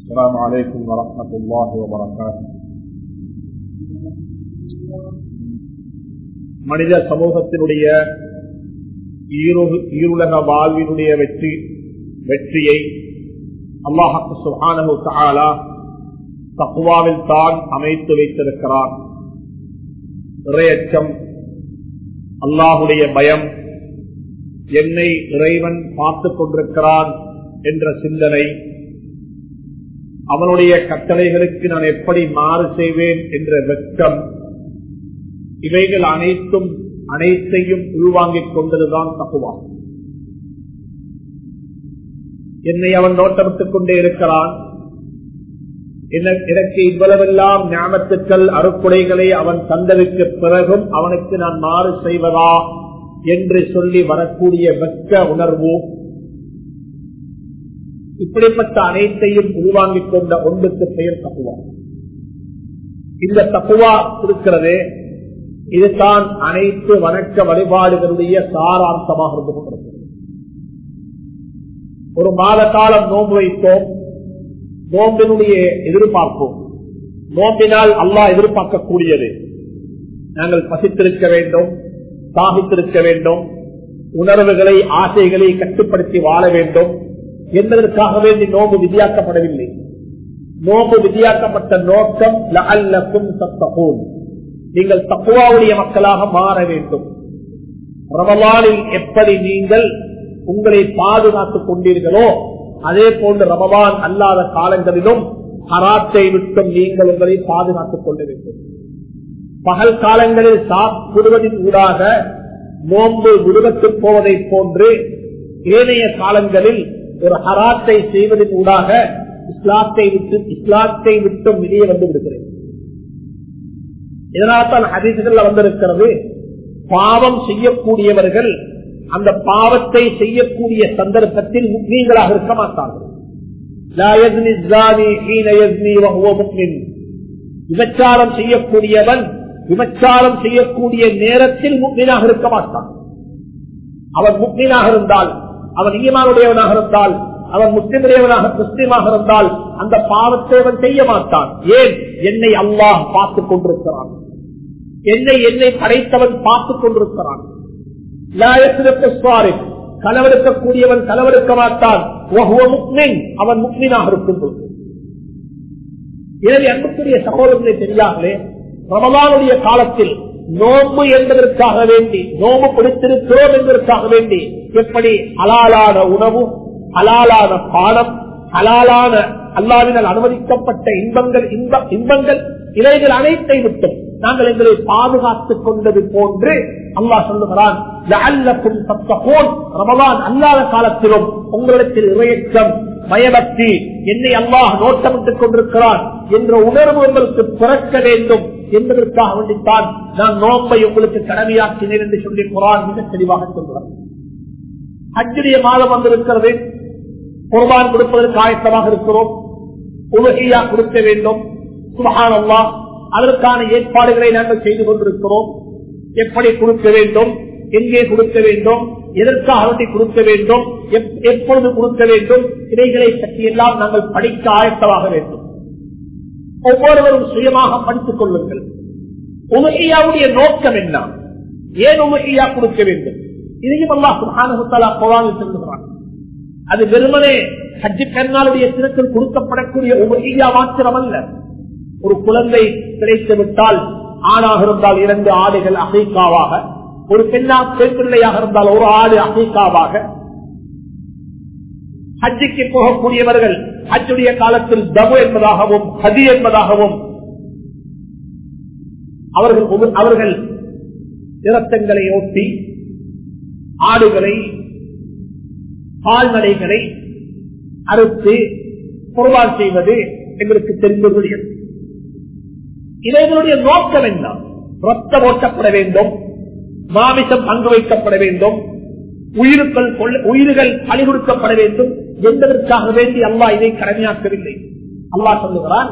السلام عليكم ورحمة الله وبركاته மனித சமூகத்தினுடைய ஈருலக வாழ்வினுடைய வெற்றி வெற்றியை அல்லாஹு சுஹானு தாலா தக்குவாவில் தான் அமைத்து வைத்திருக்கிறார் இறையச்சம் அல்லாஹுடைய பயம் என்னை இறைவன் பார்த்துக் கொண்டிருக்கிறான் என்ற சிந்தனை அவனுடைய கட்டளைகளுக்கு நான் எப்படி மாறு செய்வேன் என்ற வெட்கம் இவைகள் அனைத்தும் அனைத்தையும் உள்வாங்கிக் கொண்டதுதான் தப்புவா என்னை அவன் நோட்டமிட்டுக் கொண்டே இருக்கிறான் எனக்கு இவ்வளவெல்லாம் ஞாபகத்துக்கள் அறுக்குடைகளை அவன் தந்ததுக்கு பிறகும் அவனுக்கு நான் மாறு செய்வதா என்று சொல்லி வரக்கூடிய வெட்க உணர்வு இப்படிப்பட்ட அனைத்தையும் உள்வாங்கிக் கொண்ட ஒன்றுக்கு பெயர் தப்புவா இந்த தப்புவா இருக்கிறது இதுதான் அனைத்து வணக்க வழிபாடுகளுடைய சாராம்சமாக இருந்து கொண்டிருக்கிறது ஒரு மாத காலம் நோன்பு வைத்தோம் நோம்பினுடைய எதிர்பார்ப்போம் நோம்பினால் அல்லாஹ் எதிர்பார்க்கக்கூடியது நாங்கள் பசித்திருக்க வேண்டும் சாகித்திருக்க வேண்டும் உணர்வுகளை ஆசைகளை கட்டுப்படுத்தி வாழ வேண்டும் என்பதற்காக வேண்டி நோம்பு விதியாக்கப்படவில்லை நோம்பு விதியாக்கப்பட்ட நோக்கம் லஅல்லக்கும் தத்தகூன் நீங்கள் தப்புவாவுடைய மக்களாக மாற வேண்டும் ரமலானில் எப்படி நீங்கள் உங்களை பாதுகாத்துக் கொண்டீர்களோ அதே போன்று ரமவான் அல்லாத காலங்களிலும் ஹராத்தை விட்டும் நீங்கள் உங்களை பாதுகாத்துக் கொள்ள வேண்டும் பகல் காலங்களில் சாப்பிடுவதின் ஊடாக நோன்பு விடுவத்து போவதை போன்று ஏனைய காலங்களில் ஒரு ஹராத்தை செய்வதன் ஊடாக இஸ்லாத்தை விட்டு இஸ்லாத்தை விட்டும் வெளியே வந்து விடுகிறேன் இதனால்தான் ஹதீசுகள் வந்திருக்கிறது பாவம் செய்யக்கூடியவர்கள் அந்த பாவத்தை செய்யக்கூடிய சந்தர்ப்பத்தில் நீங்களாக இருக்க மாட்டார்கள் விபச்சாரம் செய்யக்கூடியவன் விபச்சாரம் செய்யக்கூடிய நேரத்தில் முக்மீனாக இருக்க மாட்டான் அவன் முக்மீனாக இருந்தால் அவன் ஈமானுடையவனாக இருந்தால் அவன் முஸ்லிமுடையவனாக முஸ்லீமாக இருந்தால் அந்த பாவத்தை அவன் செய்ய மாட்டான் ஏன் என்னை அல்லாஹ் பார்த்துக் கொண்டிருக்கிறான் என்னை என்னை படைத்தவன் பார்த்துக் கொண்டிருக்கிறான் களவெடுக்கக்கூடியவன் களவெடுக்க மாட்டான் அவன் முக்மீனாக இருக்கும் பொழுது எனவே அன்புக்குரிய சகோதரர்களை தெரியாமலே ரமலானுடைய காலத்தில் நோம்பு என்பதற்காக வேண்டி நோம்பு பிடித்திருக்கிறோம் என்பதற்காக வேண்டி எப்படி ஹலாலான உணவு ஹலாலான பானம் ஹலாலான அல்லாவினால் அனுமதிக்கப்பட்ட இன்பங்கள் இன்பங்கள் இவைகள் அனைத்தை விட்டும் நாங்கள் எங்களை பாதுகாத்துக் கொண்டது போன்று அல்லாஹ் சொல்லுகிறான் ரமலான் அல்லாத காலத்திலும் உங்களிடத்தில் இறையற்றம் பயபக்தி என்னை அல்லாஹ் நோட்டமிட்டுக் கொண்டிருக்கிறான் என்ற உணர்வு உங்களுக்கு பிறக்க வேண்டும் என்பதற்காக வேண்டித்தான் நான் நோம்பை உங்களுக்கு கடமையாக்கினேன் என்று சொல்லி குரான் மிக தெளிவாக சொல்கிறார் அஜிரிய மாதம் வந்திருக்கிறது குர்பான் கொடுப்பதற்கு ஆயத்தமாக இருக்கிறோம் உலகையா கொடுக்க வேண்டும் சுபகான் அல்லா அதற்கான ஏற்பாடுகளை நாங்கள் செய்து கொண்டிருக்கிறோம் எப்படி கொடுக்க வேண்டும் எங்கே கொடுக்க வேண்டும் எதற்காக வேண்டி கொடுக்க வேண்டும் எப்பொழுது கொடுக்க வேண்டும் இவைகளை பற்றியெல்லாம் நாங்கள் படிக்க ஆயத்தமாக வேண்டும் ஒவ்வொருவரும் சுயமாக படித்துக் கொள்ளுங்கள் உமையாவுடைய நோக்கம் என்ன ஏன் உமையா கொடுக்க வேண்டும் இதையும் அல்லா சுகானுத்தலா கோவாவில் செல்லுகிறான் அது வெறுமனே ஹஜ்ஜி பெருநாளுடைய தினத்தில் கொடுக்கப்படக்கூடிய உமையா மாத்திரமல்ல ஒரு குழந்தை கிடைத்து விட்டால் ஆணாக இருந்தால் இரண்டு ஆடுகள் அகைக்காவாக ஒரு பெண்ணா பெண் பிள்ளையாக இருந்தால் ஒரு ஆடு அகைக்காவாக ஹஜ்ஜிக்கு போகக்கூடியவர்கள் ஹஜ்ஜுடைய காலத்தில் தபு என்பதாகவும் ஹதி என்பதாகவும் அவர்கள் அவர்கள் நிறத்தங்களை ஓட்டி ஆடுகளை கால்நடைகளை அறுத்து பொருளால் செய்வது எங்களுக்கு தெரிந்தது இவைகளுடைய நோக்கம் என்ன ரத்தம் ஓட்டப்பட வேண்டும் மாமிசம் பங்கு வைக்கப்பட வேண்டும் உயிருக்கள் உயிர்கள் பழி கொடுக்கப்பட வேண்டும் என்பதற்காக வேண்டி அல்லா இதை கடமையாக்கவில்லை அல்லா சொல்லுகிறான்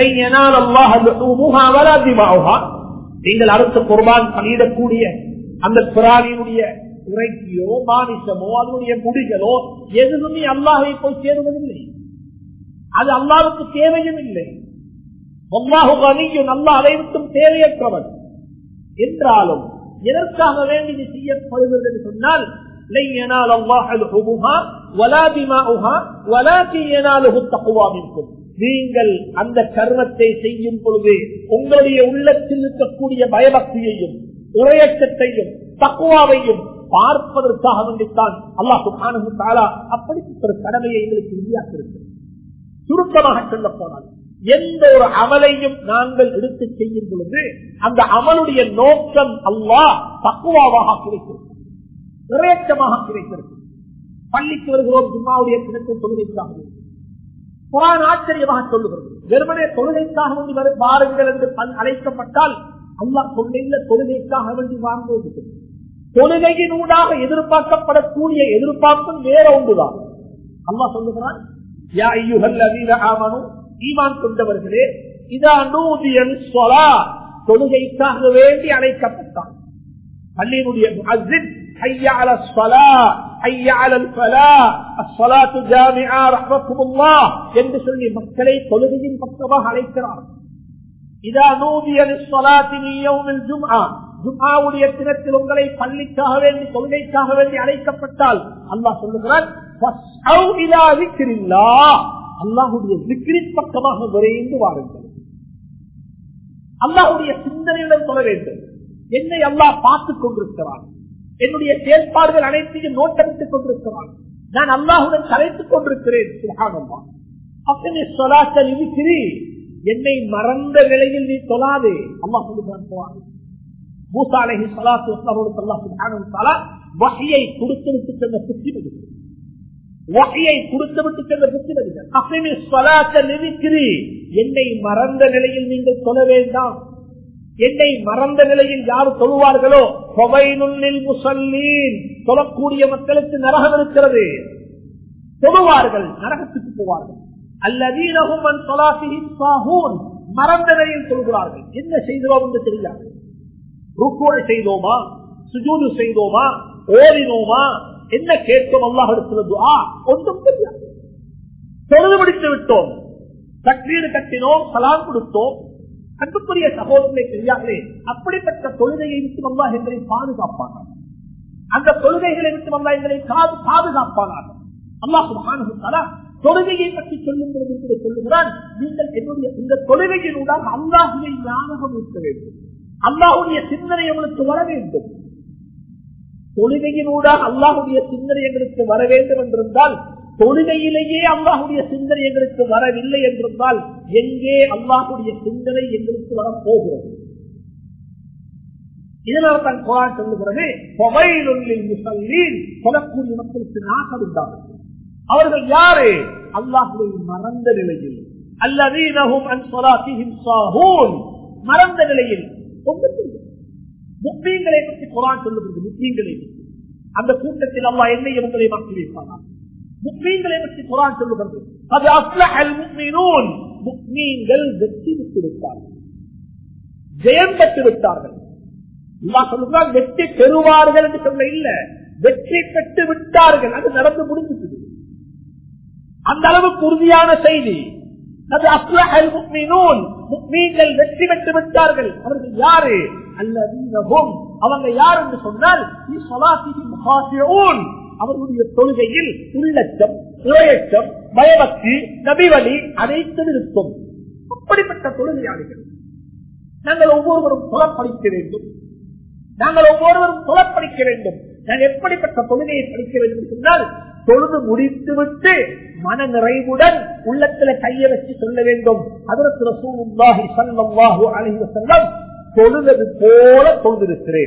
நீங்கள் அடுத்த குர்பான் பணியிடக்கூடிய அந்த பிராணியினுடைய இறைச்சியோ மானிசமோ அதனுடைய முடிகளோ எதுவுமே அல்லாஹை போய் சேருவதில்லை அது அல்லாவுக்கு தேவையும் இல்லை அல்லாஹு கனியும் அல்லாஹ் அதை விட்டும் தேவையற்றவன் என்றாலும் எதற்காக வேண்டி இது செய்யப்படுகிறது என்று சொன்னால் لن ينال الله لحومها ولا دماؤها ولكن يناله التقوى منكم நீங்கள் அந்த கர்மத்தை செய்யும் பொழுது உங்களுடைய உள்ளத்தில் இருக்கக்கூடிய பயபக்தியையும் உரையச்சத்தையும் தக்குவாவையும் பார்ப்பதற்காக வேண்டித்தான் அல்லாஹு தாலா அப்படிப்பட்ட ஒரு கடமையை எங்களுக்கு உருவாக்கியிருக்கிறது சுருக்கமாக சொல்ல போனால் எந்த ஒரு அமலையும் நாங்கள் எடுத்து செய்யும் பொழுது அந்த அமலுடைய நோக்கம் அல்லாஹ் தக்குவாவாக கிடைக்கிறது நிறையச்சமாக கிடைக்கிறது பள்ளிக்கு வருகிறோம் ஜும்மாவுடைய கிணற்று தொழுகைக்காக குரான் ஆச்சரியமாக சொல்லுகிறது வெறுமனே தொழுகைக்காக வேண்டி வரும் வாருங்கள் என்று அழைக்கப்பட்டால் அல்லாஹ் தொழில தொழுகைக்காக வேண்டி வாங்குவது தொழுகையினூடாக எதிர்பார்க்கப்படக்கூடிய எதிர்பார்ப்பும் வேற ஒன்றுதான் அல்லாஹ் சொல்லுகிறான் யா ஐயுகல் அதீத ஆமனும் ஈமான் கொண்டவர்களே இதா நூதியல் சொலா தொழுகைக்காக வேண்டி அழைக்கப்பட்டான் பள்ளியினுடைய முஅஸ்ஸின் حي على الصلاة حي على الفلاح الصلاة جامعة رحمكم الله என்று சொல்லி மக்களை தொழுகையின் பக்கமாக அழைக்கிறார் இதா நூதிய للصلاة من يوم الجمعة ஜும்ஆவுடைய தினத்தில் உங்களை பள்ளிக்காக வேண்டி தொழுகைக்காக வேண்டி அழைக்கப்பட்டால் அல்லாஹ் சொல்லுகிறான் அல்லாஹுடைய விக்கிரின் பக்கமாக விரைந்து வாருங்கள் அல்லாஹுடைய சிந்தனையுடன் சொல்ல வேண்டும் என்னை அல்லாஹ் பார்த்துக் கொண்டிருக்கிறான் என்னுடைய செயல்பாடுகள் அனைத்தையும் நோட்டமிட்டுக் கொண்டிருக்கிறான் நான் அல்லாஹுடன் கலைத்துக் கொண்டிருக்கிறேன் சுகானம்மா அப்படி சொலாத்த இருக்கிறீ என்னை மறந்த நிலையில் நீ சொல்லாதே அம்மா சொல்லுகிறான் போவாங்க மூசாலகி சலாத்து வகையை கொடுத்து விட்டு சென்ற புத்திமதி வகையை கொடுத்து விட்டு சென்ற புத்திமதிகள் அப்படி சொலாத்த நிதிக்கிறீ என்னை மறந்த நிலையில் நீங்கள் சொல்ல வேண்டாம் என்னை மறந்த நிலையில் யார் தொழுவார்களோ கொவைனுள்ளில் முசல்லீன் சொல்லக்கூடிய மக்களுக்கு நரகம் இருக்கிறது தொழுவார்கள் நரகத்துக்கு போவார்கள் அல்லதீனகும் மறந்த நிலையில் சொல்கிறார்கள் என்ன செய்தோம் என்று தெரியாது ருக்கோடு செய்தோமா சுஜூது செய்தோமா ஓடினோமா என்ன கேட்கும் அல்லாஹ் இருக்கிறது ஒன்றும் தெரியாது தொழுது முடித்து விட்டோம் தக்வீடு கட்டினோம் சலாம் கொடுத்தோம் அன்புக்குரிய சகோதரனை தெரியாதே அப்படிப்பட்ட தொழுகையை விட்டு அல்லா எங்களை பாதுகாப்பானார் அந்த தொழுகைகளை விட்டு அல்லா எங்களை பாதுகாப்பானார் அல்லாஹ் தொழுகையை பற்றி சொல்லும் பொழுது சொல்லுகிறான் நீங்கள் என்னுடைய இந்த தொழுகையினூடாக அல்லாஹுவை ஞாபகம் இருக்க வேண்டும் அல்லாஹுடைய சிந்தனை உங்களுக்கு வர வேண்டும் தொழுகையினூடாக அல்லாஹுடைய சிந்தனை எங்களுக்கு வர வேண்டும் என்றிருந்தால் தொழுகையிலேயே அல்லாஹுடைய சிந்தனை எங்களுக்கு வரவில்லை என்றிருந்தால் எங்கே அல்லாஹுடைய சிந்தனை எங்களுக்கு வரப்போகிறது இதனால் தான் குரான் சொல்லுகிறது சொல்லக்கூடிய மக்களுக்கு நாசம் உண்டாகும் அவர்கள் யாரு அல்லாஹுவை மறந்த நிலையில் அல்லதீனஹும் அன் ஸலாத்திஹிம் சாஹூன் மறந்த நிலையில் முஸ்லீம்களை பற்றி குரான் சொல்லுகிறது முஸ்லீம்களை பற்றி அந்த கூட்டத்தில் அல்லாஹ் என்னையும் உங்களை மாற்றி வைப்பானா முஸ்லீம்களை பற்றி குரான் சொல்லுகிறது அது அஸ்லஹல் முக்மீனூன் முக்மீன்கள் வெற்றி விட்டு விட்டார்கள் ஜெயம் பெற்று விட்டார்கள் அல்லாஹ் சொல்லுகிறான் வெற்றி பெறுவார்கள் என்று சொல்ல இல்ல வெற்றி பெற்று விட்டார்கள் அது நடந்து முடிஞ்சிட்டது அந்த அளவுக்கு உறுதியான செய்தி அது அஸ்லஹல் முக்மீனூன் முக்மீன்கள் வெற்றி பெற்று விட்டார்கள் அவர்கள் யாரு அல்லதீனஹும் அவங்க யார் என்று சொன்னால் அவர்களுடைய தொழுகையில் உள்ளச்சம் இளையச்சம் பயபக்தி நபிவழி அனைத்தும் இருக்கும் அப்படிப்பட்ட தொழுகையாளிகள் நாங்கள் ஒவ்வொருவரும் புலப்படிக்க வேண்டும் நாங்கள் ஒவ்வொருவரும் புலப்படிக்க வேண்டும் நான் எப்படிப்பட்ட தொழுகையை படிக்க வேண்டும் சொன்னால் தொழுது முடித்துவிட்டு மன நிறைவுடன் உள்ளத்துல கையை வச்சு சொல்ல வேண்டும் அதற்கு ரசூலுல்லாஹி ஸல்லல்லாஹு அலைஹி வஸல்லம் தொழுவது போல தொழுதிருக்கிறேன்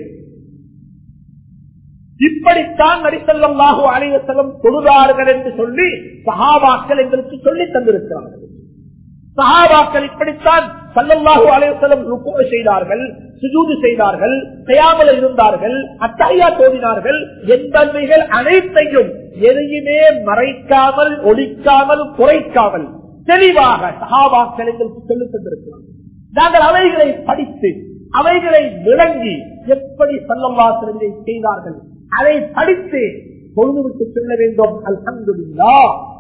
இப்படித்தான் நடிசல்லாஹு அலைவசலம் தொழுதார்கள் என்று சொல்லி சஹாபாக்கள் எங்களுக்கு சொல்லி தந்திருக்கிறார்கள் சஹாபாக்கள் இப்படித்தான் சல்லல்லாஹு அலைவசலம் ருக்குவ செய்தார்கள் சுஜூது செய்தார்கள் செய்யாமல் இருந்தார்கள் அத்தாயா தோதினார்கள் என்பவைகள் அனைத்தையும் எதையுமே மறைக்காமல் ஒழிக்காமல் குறைக்காமல் தெளிவாக சஹாபாக்கள் எங்களுக்கு சொல்லித் தந்திருக்கிறார்கள் நாங்கள் அவைகளை படித்து அவைகளை விளங்கி எப்படி சல்லல்லாசிரத்தை செய்தார்கள் அதை படித்து பொழுதுவிட்டு சொல்ல வேண்டும் அல்ஹம்துல்லா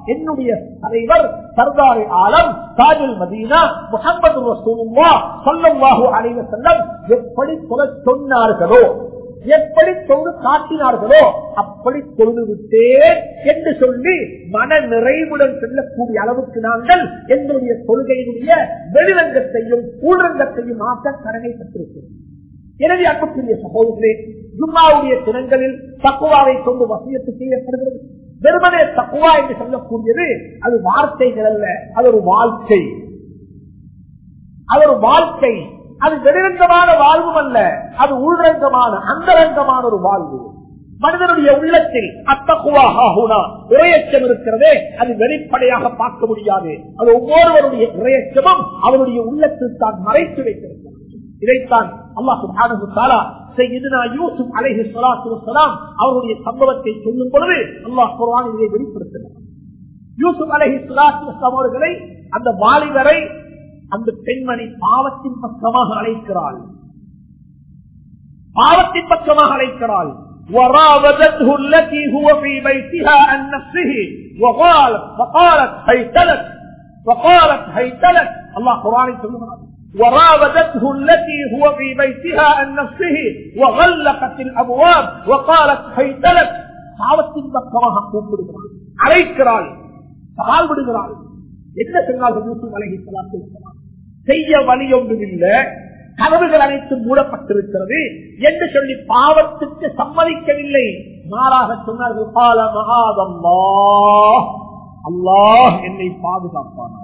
என்னுடைய தலைவர் சர்தாரி ஆலம் தாஜுல் மதீனா முகமது ரசூலுல்லா ஸல்லல்லாஹு அலைஹி வஸல்லம் எப்படி சொல்ல சொன்னார்களோ எப்படி தொழு காட்டினார்களோ அப்படி தொழுது விட்டேன் என்று சொல்லி மன நிறைவுடன் செல்லக்கூடிய அளவுக்கு நாங்கள் எங்களுடைய கொள்கையினுடைய வெளிரங்கத்தையும் உள்ரங்கத்தையும் ஆக்க கடமைப்பட்டிருக்கிறோம் எனவே அன்புக்குரிய சகோதரர்களே ஜும்மாவுடைய தினங்களில் தக்குவாவை கொண்டு வசியத்து செய்யப்படுகிறது வெறுமனே தக்குவா என்று சொல்லக்கூடியது அது வார்த்தைகள் அல்ல அது ஒரு வாழ்க்கை அது ஒரு வாழ்க்கை அது வெளிரங்கமான வாழ்வும் அல்ல அது உள்ரங்கமான அந்தரங்கமான ஒரு வாழ்வு மனிதனுடைய உள்ளத்தில் அத்தகுவாகுனா இறையச்சம் இருக்கிறதே அது வெளிப்படையாக பார்க்க முடியாது அது ஒவ்வொருவருடைய இறையச்சமும் அவருடைய உள்ளத்தில் தான் மறைத்து வைத்திருக்கிறார் இதைத்தான் அல்லாஹு தாலா செய்யுதுனா யூசுப் அலைஹி ஸலாத்து வஸலாம் அவருடைய சம்பவத்தை சொல்லும் பொழுது அல்லாஹ் குர்ஆனில் இதை வெளிப்படுத்துகிறார் யூசுப் அலைஹி ஸலாத்து வஸலாம் அவர்களை அந்த வாலிபரை அந்த பெண்மணி பாவத்தின் பக்கமாக அழைக்கிறாள் பாவத்தின் பக்கமாக அழைக்கிறாள் وراودته التي هو في بيتها عن نفسه وقالت فقالت هيت لك وقالت هيت لك الله قرآن சொல்லுகிறார் وراودته التي هو في بيتها عن نفسه وغلقت الابواب وقالت هيت لك பாவத்தின் பக்கமாக கூப்பிடுகிறாள் அழைக்கிறாள் சவால் விடுகிறாள் என்ன சொன்னார்கள் யூசுப் அலஹி சலாத்து செய்ய வழி ஒன்றும் இல்லை கதவுகள் அனைத்தும் மூடப்பட்டிருக்கிறது என்று சொல்லி பாவத்துக்கு சம்மதிக்கவில்லை மாறாக சொன்னார்கள் பால மகாதல்லா அல்லாஹ் என்னை பாதுகாப்பானார்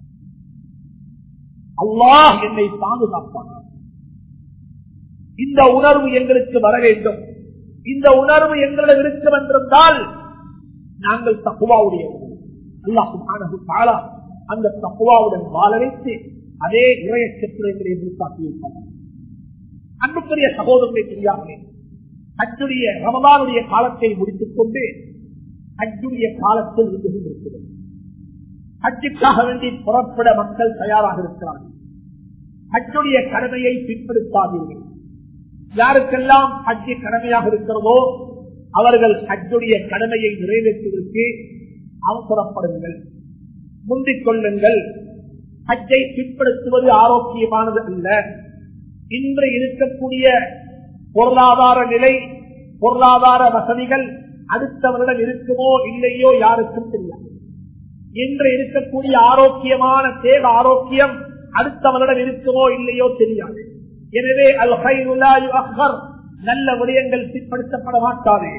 அல்லாஹ் என்னை பாதுகாப்பானார் இந்த உணர்வு எங்களுக்கு வர வேண்டும் இந்த உணர்வு எங்களிடம் இருக்கும் என்றிருந்தால் நாங்கள் தக்குவாவுடைய அல்லாஹு அந்த தக்குவாவுடன் வாழ வைத்து அதே இறைய செத்துறைகளை எதிர்பார்த்து அன்புக்குரிய சகோதரர்களை தெரியாமலே அச்சுடைய ரமதானுடைய காலத்தை முடித்துக் கொண்டு அச்சுடைய காலத்தில் இருக்கிறது அச்சுக்காக வேண்டி புறப்பட மக்கள் தயாராக இருக்கிறார்கள் அச்சுடைய கடமையை பின்படுத்தாதீர்கள் யாருக்கெல்லாம் ஹஜ்ஜி கடமையாக இருக்கிறதோ அவர்கள் ஹஜ்ஜுடைய கடமையை நிறைவேற்றுவதற்கு அவசரப்படுங்கள் முந்திக் கொள்ளுங்கள் ஹஜ்ஜை பின்படுத்துவது ஆரோக்கியமானது அல்ல இன்று இருக்கக்கூடிய பொருளாதார நிலை பொருளாதார வசதிகள் அடுத்தவரிடம் இருக்குமோ இல்லையோ யாருக்கும் தெரியாது இன்று இருக்கக்கூடிய ஆரோக்கியமான தேவ ஆரோக்கியம் அடுத்தவரிடம் இருக்குமோ இல்லையோ தெரியாது எனவே அல் அக்பர் நல்ல விடயங்கள் பிற்படுத்தப்பட மாட்டாது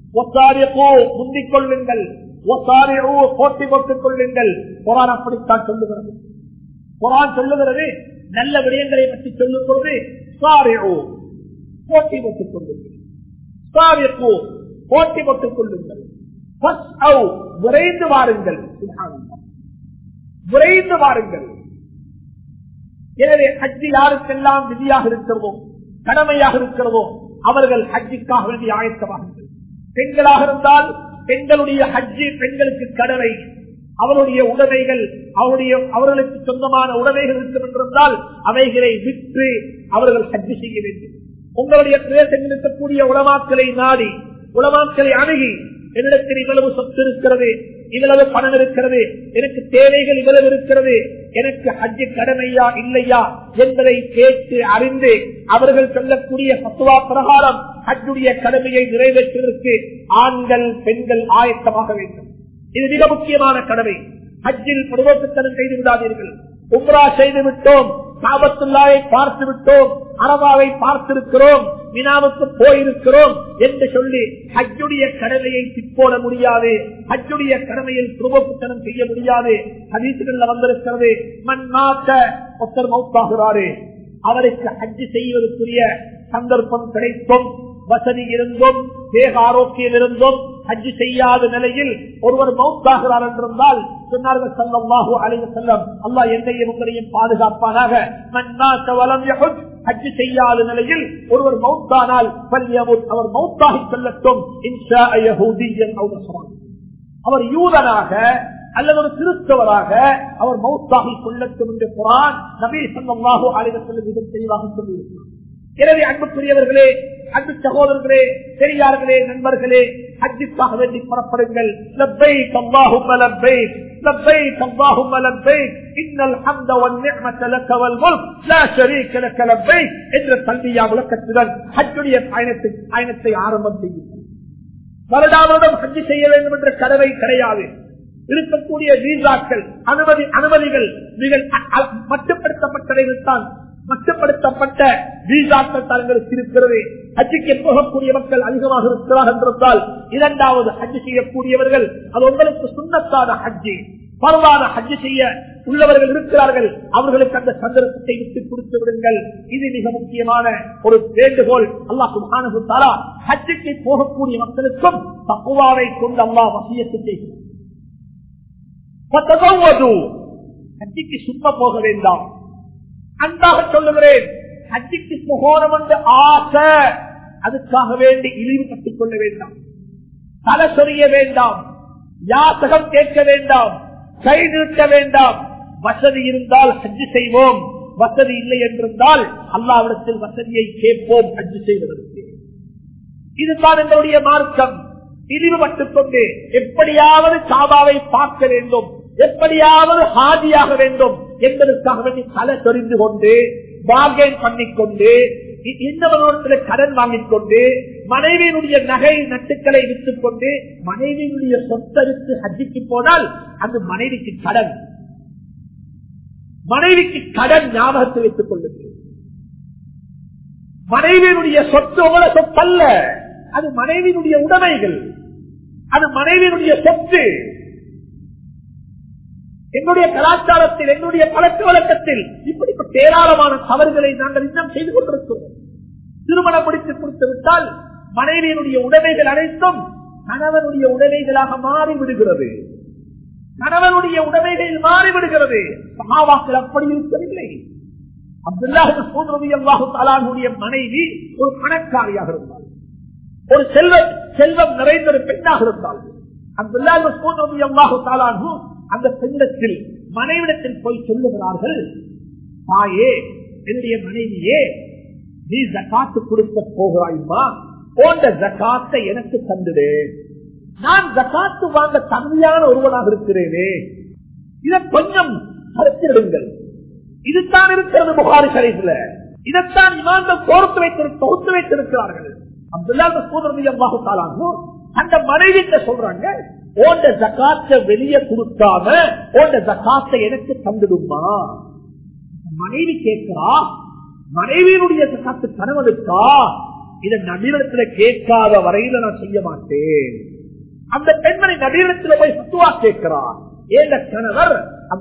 முந்திக் கொள்ளுங்கள் போட்டி போட்டுக் கொள்ளுங்கள் குரான் அப்படித்தான் சொல்லுகிறது குரான் சொல்லுகிறது நல்ல விடயங்களை பற்றி சொல்லும் பொழுது போட்டி போட்டுக் கொள்ளுங்கள் போட்டி போட்டுக் கொள்ளுங்கள் விரைந்து வாருங்கள் விரைந்து வாருங்கள் எனவே ஹஜ்ஜி யாருக்கெல்லாம் விதியாக இருக்கிறதோ கடமையாக இருக்கிறதோ அவர்கள் ஹஜ்ஜிக்காக வேண்டிய ஆயத்தமாகுங்கள் பெண்களாக இருந்தால் பெண்களுடைய ஹஜ்ஜி பெண்களுக்கு கடமை அவருடைய உடமைகள் அவருடைய அவர்களுக்கு சொந்தமான உடமைகள் இருக்கும் என்றிருந்தால் அவைகளை விற்று அவர்கள் ஹஜ்ஜி செய்ய வேண்டும் உங்களுடைய பிரதேசத்தில் இருக்கக்கூடிய உளமாக்களை நாடி உளமாக்களை அணுகி என்னிடத்தில் இவ்வளவு சொத்து இருக்கிறது இவ்வளவு பணம் இருக்கிறது எனக்கு தேவைகள் இவ்வளவு இருக்கிறது எனக்கு ஹஜ்ஜு கடமையா இல்லையா என்பதை கேட்டு அறிந்து அவர்கள் சொல்லக்கூடிய பத்துவா பிரகாரம் ஹஜ்ஜுடைய கடமையை நிறைவேற்றுவதற்கு ஆண்கள் பெண்கள் ஆயத்தமாக வேண்டும் இது மிக முக்கியமான கடமை ஹஜ்ஜில் பருவத்துத்தனம் செய்து விடாதீர்கள் உம்ரா செய்து விட்டோம் காபத்துல்லாவை பார்த்து விட்டோம் அரபாவை பார்த்திருக்கிறோம் வினாவுக்கு போயிருக்கிறோம் என்று சொல்லி ஹஜ்ஜுடைய கடமையை திப்போட முடியாது ஹஜ்ஜுடைய கடமையில் துருவப்புத்தனம் செய்ய முடியாது ஹதீசுகள்ல வந்திருக்கிறது மண் மாத்த ஒருத்தர் மௌத்தாகிறாரு அவருக்கு ஹஜ்ஜு செய்வதற்குரிய சந்தர்ப்பம் கிடைக்கும் வசதி இருந்தும் தேக ஆரோக்கியம் இருந்தும் ஹஜ்ஜு செய்யாத நிலையில் ஒருவர் மவுத்தாகிறார் என்றிருந்தால் சொன்னார்கள் சல்லாஹூ அலைவ செல்லம் அல்லா என்னையும் உங்களையும் பாதுகாப்பானாக ஹஜ்ஜு செய்யாத நிலையில் ஒருவர் மவுத்தானால் அவர் மவுத்தாகி செல்லட்டும் அவர் யூதனாக அல்லது ஒரு கிறிஸ்தவராக அவர் மௌத்தாகி கொள்ளட்டும் என்று குரான் நபீ சல்லாஹூ அலைவ செல்லும் மிக தெளிவாக சொல்லியிருக்கிறார் எனவே அன்புக்குரியவர்களே அன்பு சகோதரர்களே பெரியார்களே நண்பர்களே ஹஜ்ஜுக்காக வேண்டி புறப்படுங்கள் லப்பைக் அல்லாஹும்ம லப்பைக் லப்பைக் அல்லாஹும்ம லப்பைக் இன்னல் ஹம்த வன் நிஅமத லக வல் முல்க் லா ஷரீக லக லப்பைக் என்ற தல்பியா விளக்கத்துடன் ஹஜ்ஜுடைய பயணத்தை பயணத்தை ஆரம்பம் செய்யுங்கள் வருடாவருடம் ஹஜ்ஜு செய்ய வேண்டும் என்ற கடவை கிடையாது இருக்கக்கூடிய வீசாக்கள் அனுமதி அனுமதிகள் மிக அ- அ- மட்டுப்படுத்தப்பட்டவைகள் தான் மட்டுப்படுத்தப்பட்ட வீசாக்கள் தான் எங்களுக்கு இருக்கிறது ஹஜ்ஜுக்கு போகக்கூடிய மக்கள் அதிகமாக இருக்கிறார்கள் என்றால் இரண்டாவது ஹஜ்ஜு செய்யக்கூடியவர்கள் அது உங்களுக்கு சுண்ணத்தான ஹஜ்ஜி பரவான ஹஜ்ஜு செய்ய உள்ளவர்கள் இருக்கிறார்கள் அவர்களுக்கு அந்த சந்தர்ப்பத்தை விட்டு கொடுத்து விடுங்கள் இது மிக முக்கியமான ஒரு வேண்டுகோள் அல்லாஹ் சுப்ஹானஹு தஆலா ஹஜ்ஜுக்கு போகக்கூடிய மக்களுக்கும் தக்குவாவை கொண்டு அல்லாஹ் வசியத்து செய்கிறார் ஃபதஸவ்வது. ஹஜ்ஜுக்கு சும்மா போக வேண்டாம் அன்பாக சொல்லுகிறேன் ஹஜ்ஜுக்கு போகணும் என்று ஆசை அதுக்காக வேண்டி இழிவு கட்டிக் கொள்ள வேண்டாம் தலை சொரிய வேண்டாம் யாசகம் கேட்க வேண்டாம் கை நீட்ட வேண்டாம் வசதி இருந்தால் ஹஜ்ஜு செய்வோம் வசதி இல்லை என்றிருந்தால் அல்லாவிடத்தில் வசதியை கேட்போம் ஹஜ்ஜு செய்வதற்கு இதுதான் எங்களுடைய மார்க்கம் இழிவுபட்டுக் கொண்டு எப்படியாவது காபாவை பார்க்க வேண்டும் எப்படியாவது ஹாஜியாக வேண்டும் என்பதற்காக வேண்டி தலை தெரிந்து கொண்டு பார்கெயின் பண்ணிக்கொண்டு இ- இன்னொருவரிடத்தில் கடன் வாங்கிக் கொண்டு மனைவியினுடைய நகை நட்டுக்களை விற்றுக் கொண்டு மனைவியினுடைய சொத்தை விட்டு ஹஜ்ஜிக்கு போனால் அது மனைவிக்கு கடன் மனைவிக்கு கடன் ஞாபகத்தை வைத்துக் கொள்ளுங்கள் மனைவியினுடைய சொத்து உங்கள சொத்தல்ல அது மனைவியினுடைய உடைமைகள் அது மனைவியினுடைய சொத்து எங்களுடைய கலாச்சாரத்தில் எங்களுடைய பழக்க வழக்கத்தில் இப்படிப்பட்ட ஏராளமான தவறுகளை நாங்கள் இன்னும் செய்து கொண்டிருக்கிறோம் திருமணம் முடித்து கொடுத்து விட்டால் மனைவியினுடைய உடைமைகள் அனைத்தும் கணவனுடைய உடைமைகளாக மாறி விடுகிறது கணவனுடைய உடைமைகள் மாறிவிடுகிறது சகாவாக்கள் அப்படி இருக்கவில்லை அப்துல்லாஹுடைய மனைவி ஒரு பணக்காரியாக இருந்தாள் ஒரு செல்வ செல்வம் நிறைந்த ஒரு பெண்ணாக இருந்தாள் அப்துல்லாஹு அந்த பெண்ணத்தில் மனைவிடத்தில் போய் சொல்லுகிறார்கள் தாயே என்னுடைய மனைவியே நீ ஜக்காத்து கொடுக்க போகிறாயுமா போன்ற ஜக்காத்தை எனக்கு தந்துடு நான் ஜக்காத்து வாங்க தகுதியான ஒருவனாக இருக்கிறேனே இதை கொஞ்சம் கருத்திடுங்கள் இதுதான் இருக்கிறது புகாரி ஷரீஃப்ல இதைத்தான் இமாம்கள் கோர்த்து வைத்திரு தொகுத்து வைத்திருக்கிறார்கள் அப்துல்லா சூதரதி அல்லாஹு தாலானு அந்த மனைவிட்ட சொல்றாங்க ஓண்ட ஜக்காத்த வெளியே கொடுக்காம ஓண்ட ஜக்காத்தை எனக்கு தந்துடுமா மனைவி கேட்கிறா மனைவியினுடைய ஜக்காத்து கணவனுக்கா இதை நவீனத்துல கேட்காத வரையில நான் செய்ய மாட்டேன் அந்த பெண்மணி நவீனத்துல போய் சுத்துவா கேட்கிறார் ஏந்த கணவர்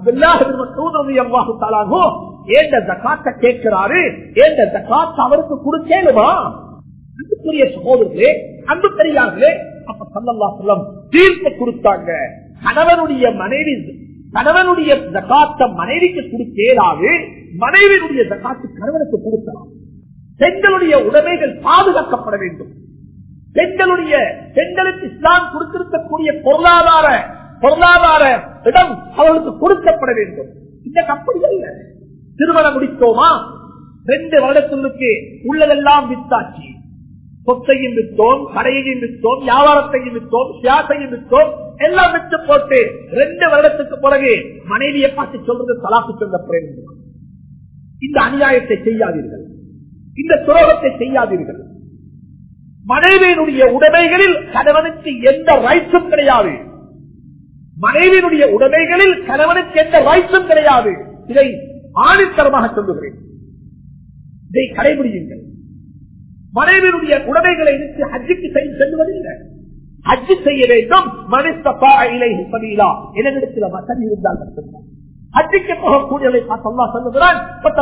அப்துல்லாஹு ஏந்த ஜக்காத்த கேட்கிறாரு ஏந்த ஜக்காத் அவருக்கு கொடுக்கலுமா அன்புக்குரிய சகோதரர்களே அன்பு பெரியார்களே அப்ப சல்லல்லா சொல்லம் தீர்ப்பு கொடுத்தாங்க கணவனுடைய மனைவி கணவனுடைய ஜக்காத்த மனைவிக்கு கொடுக்கலாது மனைவியுடைய ஜக்காத்து கணவனுக்கு கொடுக்கலாம் பெண்களுடைய உடைமைகள் பாதுகாக்கப்பட வேண்டும் பெண்களுடைய பெண்களுக்கு இஸ்லாம் கொடுத்திருக்கக்கூடிய பொருளாதார பொருளாதார இடம் அவர்களுக்கு கொடுக்கப்பட வேண்டும் இந்த அப்படி அல்ல திருமணம் முடித்தோமா ரெண்டு வருடத்திற்கு உள்ளதெல்லாம் வித்தாச்சு சொத்தையும் விற்றோம் கடையையும் விற்றோம் வியாபாரத்தையும் விற்றோம் சியாசையும் விற்றோம் எல்லாம் விட்டு போட்டு ரெண்டு வருடத்துக்கு பிறகு மனைவியை பார்த்து சொல்றது தலாக்கு சொல்ல பிரேரம் இந்த அநியாயத்தை செய்யாதீர்கள் இந்த துரோகத்தை செய்யாதீர்கள் மனைவியினுடைய உடைமைகளில் கணவனுக்கு எந்த ரைட்ஸும் கிடையாது மனைவியினுடைய உடைமைகளில் கணவனுக்கு எந்த ரைட்ஸும் கிடையாது இதை ஆணித்தரமாக சொல்லுகிறேன் இதை கடைபிடியுங்கள் மனைவியினுடைய உடைமைகளை எடுத்து ஹஜ்ஜுக்கு செய்து செல்வதில்லை ஹஜ்ஜு செய்ய வேண்டும் மனிதப்பா இலை பதிலா என்னிடத்தில் வசதி இருந்தால் மட்டும்தான் ஹஜ்ஜுக்கு போகக்கூடியவரை அல்லா சொல்லுகிறான்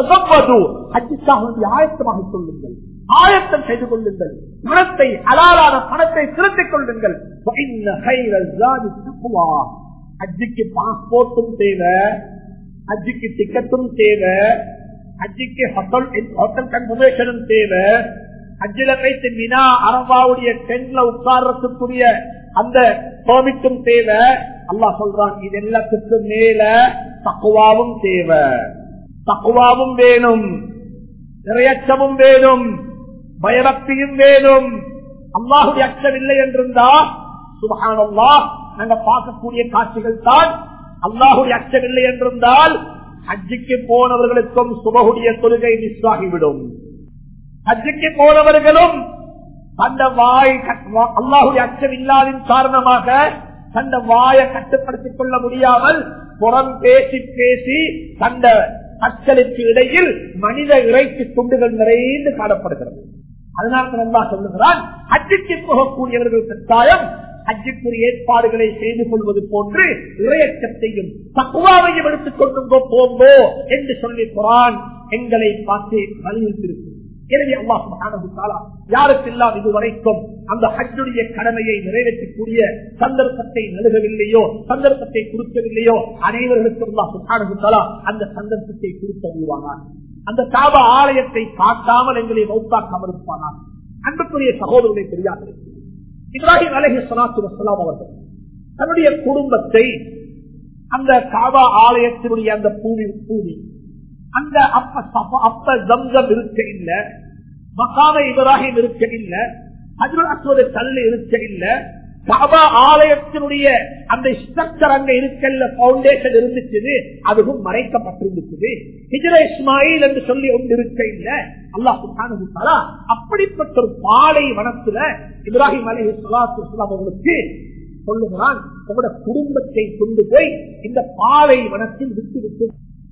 ஹஜ்ஜுக்காக ஆயத்தமாக சொல்லுங்கள் ஆயத்தம் செய்து கொள்ளுங்கள் பணத்தை அலாலான பணத்தை திருத்திக் கொள்ளுங்கள் ஹஜ்ஜுக்கு பாஸ்போர்ட்டும் தேவை ஹஜ்ஜுக்கு டிக்கெட்டும் தேவை ஹஜ்ஜுக்கு ஹோட்டல் ஹோட்டல் கன்ஃபர்மேஷனும் தேவை ஹஜ்ஜில வைத்து மினா அரபாவுடைய டென்ல உட்கார்றதுக்குரிய அந்த பெர்மிட்டும் தேவை அல்லா சொல்றான் இது எல்லாத்துக்கும் மேல தக்குவாவும் தேவை தக்குவாவும் வேணும் இறையச்சமும் வேணும் பயபக்தியும் வேணும் அல்லாஹுடைய அச்சம் இல்லை என்றிருந்தா சுபகானல்லா நாங்க பார்க்கக்கூடிய காட்சிகள் தான் அல்லாஹுடைய அச்சமில்லை என்றிருந்தால் ஹஜ்ஜிக்கு போனவர்களுக்கும் சுபகுடைய தொழுகை மிஸ் ஆகிவிடும் ஹஜ்ஜிக்கு போனவர்களும் அந்த வாய் அல்லாஹுடைய அச்சம் இல்லாதின் காரணமாக தந்த வாயை கட்டுப்படுத்திக் கொள்ள முடியாமல் புறம் பேசி பேசி தந்த மக்களுக்கு இடையில் மனித இறைச்சி துண்டுகள் நிறைந்து காணப்படுகிறது அதனால நல்லா சொல்லுகிறான் ஹஜ்ஜிக்கு போகக்கூடியவர்கள் கட்டாயம் ஹஜ்ஜுக்குரிய ஏற்பாடுகளை செய்து கொள்வது போன்று இறையச்சத்தையும் தக்குவாவையும் எடுத்துக் கொண்டு போங்கோ என்று சொல்லி குரான் எங்களை பார்த்து வலியுறுத்திருக்கும் எனவே அல்லாஹ் யாருக்கெல்லாம் இதுவரைக்கும் அந்த ஹஜ்ஜுடைய கடமையை நிறைவேற்றக்கூடிய சந்தர்ப்பத்தை நழுகவில்லையோ சந்தர்ப்பத்தை கொடுக்கவில்லையோ அனைவர்களுக்கும் அல்லாஹ் சுகானகுத்தாலா அந்த சந்தர்ப்பத்தை கொடுக்க முடிவானார் அந்த காப ஆலயத்தை காட்டாமல் எங்களை மௌத்தாக்காமல் இருப்பானார் அன்புக்குரிய சகோதரர்களை தெரியாது இப்ராஹிம் அலஹி சலாத்து வசலாம் அவர்கள் தன்னுடைய குடும்பத்தை அந்த காபா ஆலயத்தினுடைய அந்த பூமி பூமி அந்த அப்ப அப்ப ஜம்சம் இருக்க இல்ல மகாம இப்ராஹிம் இருக்க இல்ல அஜுல் அஸ்வத கல் இருக்க இல்ல காபா ஆலயத்தினுடைய அந்த ஸ்ட்ரக்சர் அங்க இருக்கல்ல பவுண்டேஷன் இருந்துச்சு அதுவும் மறைக்கப்பட்டிருந்துச்சு ஹிஜர இஸ்மாயில் என்று சொல்லி ஒன்று இருக்க இல்ல அல்லாஹ் அப்படிப்பட்ட ஒரு பாலை வனத்துல இப்ராஹிம் அலி சலாத்து அவர்களுக்கு சொல்லுகிறான் உங்களோட குடும்பத்தை கொண்டு போய் இந்த பாலை வனத்தில் விட்டு விட்டு